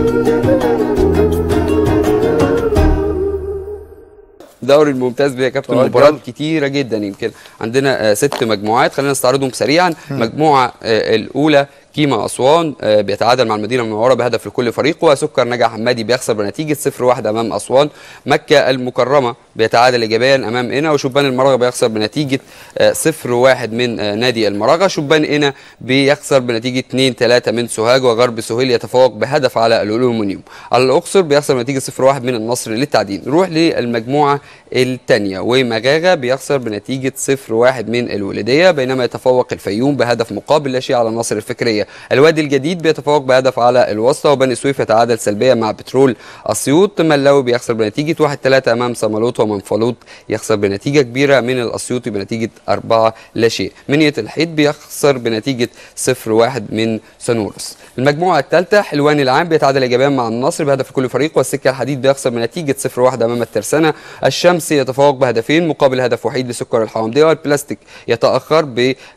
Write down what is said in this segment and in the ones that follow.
الدوري الممتاز يا كابتن طيب، مباريات يلا. كتيره جدا يمكن عندنا آه، ست مجموعات خلينا نستعرضهم سريعا المجموعه آه، الاولى كيما اسوان آه، بيتعادل مع المدينه المنوره بهدف لكل فريق وسكر نجع حمادي بيخسر بنتيجه 0-1 امام اسوان مكه المكرمه بيتعادل ايجابيا امام قنا وشبان المراغه بيخسر بنتيجه آه، 0-1 من آه، نادي المراغه شبان قنا بيخسر بنتيجه 2-3 من سوهاج وغرب سهيل يتفوق بهدف على الالومنيوم على الاقصر بيخسر بنتيجه 0-1 من النصر للتعدين نروح للمجموعه الثانيه ومغاغه بيخسر بنتيجه 0-1 من الوليديه بينما يتفوق الفيوم بهدف مقابل لا شيء على النصر الفكريه الوادي الجديد بيتفوق بهدف على الوسطى وبني سويف يتعادل سلبيا مع بترول اسيوط ملاوي بيخسر بنتيجه 1-3 امام صمالوط ومنفلوط يخسر بنتيجه كبيره من الاسيوطي بنتيجه 4 لا شيء منيه الحيد بيخسر بنتيجه 0-1 من سنورس المجموعه الثالثه حلوان العام بيتعادل ايجابيا مع النصر بهدف كل فريق والسكه الحديد بيخسر بنتيجه 0-1 امام الترسانه الشمس يتفوق بهدفين مقابل هدف وحيد لسكر الحوامديه والبلاستيك يتاخر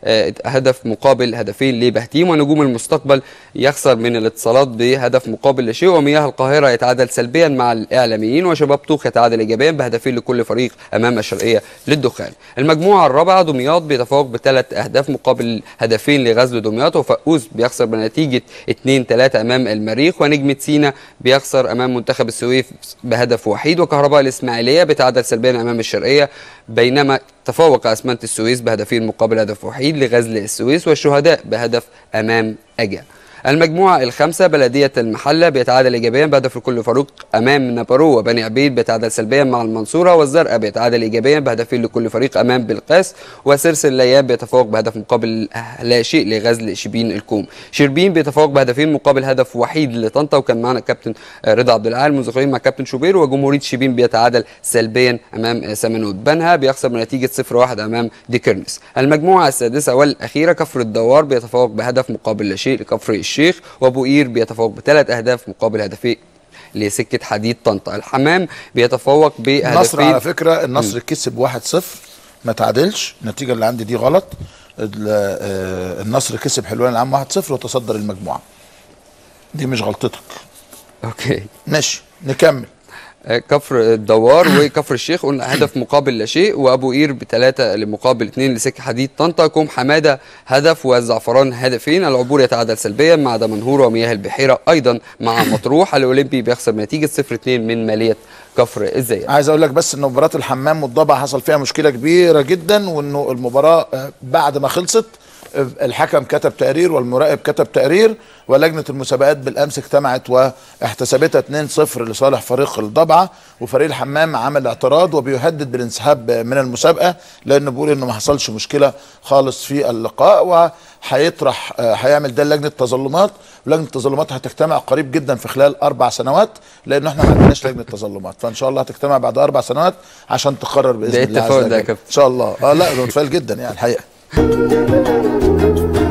بهدف مقابل هدفين لبهتيم ونجوم المستقبل يخسر من الاتصالات بهدف مقابل لا شيء ومياه القاهره يتعادل سلبيا مع الاعلاميين وشباب طوخ يتعادل ايجابيا بهدفين لكل فريق امام الشرقيه للدخان المجموعه الرابعه دمياط بيتفوق بثلاث اهداف مقابل هدفين لغزل دمياط وفقوس بيخسر بنتيجه 2 3 امام المريخ ونجمه سينا بيخسر امام منتخب السويف بهدف وحيد وكهرباء الاسماعيليه بيتعادل سلبيا امام الشرقيه بينما تفوق اسمنت السويس بهدفين مقابل هدف وحيد لغزل السويس والشهداء بهدف امام اجا المجموعة الخامسة بلدية المحلة بيتعادل إيجابيا بهدف لكل فريق أمام نابارو وبني عبيد بيتعادل سلبيا مع المنصورة والزرقاء بيتعادل إيجابيا بهدفين لكل فريق أمام بلقاس وسرس اللياب بيتفوق بهدف مقابل لا شيء لغزل شبين الكوم شربين بيتفوق بهدفين مقابل هدف وحيد لطنطا وكان معنا الكابتن رضا عبد العال منذ قليل مع كابتن شوبير وجمهورية شبين بيتعادل سلبيا أمام سمنود بنها بيخسر بنتيجة 0-1 أمام ديكرنس المجموعة السادسة والأخيرة كفر الدوار بيتفوق بهدف مقابل لا شيء لكفر الشيخ وابو قير بيتفوق بثلاث اهداف مقابل هدفين لسكه حديد طنطا الحمام بيتفوق النصر بهدفين على فكره النصر كسب 1-0 ما تعادلش النتيجه اللي عندي دي غلط ال- آه، النصر كسب حلوان العام 1-0 وتصدر المجموعه دي مش غلطتك اوكي ماشي نكمل آه، كفر الدوار وكفر الشيخ قلنا هدف مقابل لا شيء وابو قير بثلاثه لمقابل اثنين لسكه حديد طنطا كوم حماده هدف والزعفران هدفين العبور يتعادل سلبيا مع دمنهور ومياه البحيره ايضا مع مطروح الاولمبي بيخسر بنتيجه 0-2 من ماليه كفر الزيات عايز اقول لك بس ان مباراه الحمام والضبع حصل فيها مشكله كبيره جدا وانه المباراه آه، بعد ما خلصت آه، الحكم كتب تقرير والمراقب كتب تقرير ولجنه المسابقات بالامس اجتمعت واحتسبتها 2-0 لصالح فريق الضبعه وفريق الحمام عمل اعتراض وبيهدد بالانسحاب من المسابقه لانه بيقول انه ما حصلش مشكله خالص في اللقاء وهيطرح آه، هيعمل ده لجنه تظلمات ولجنه التظلمات هتجتمع قريب جدا في خلال اربع سنوات لان احنا ما عندناش لجنه تظلمات فان شاء الله هتجتمع بعد اربع سنوات عشان تقرر باذن ده الله عز التفاؤل ده يا وجل. كابتن. ان شاء الله اه لا ده متفائل جدا يعني الحقيقه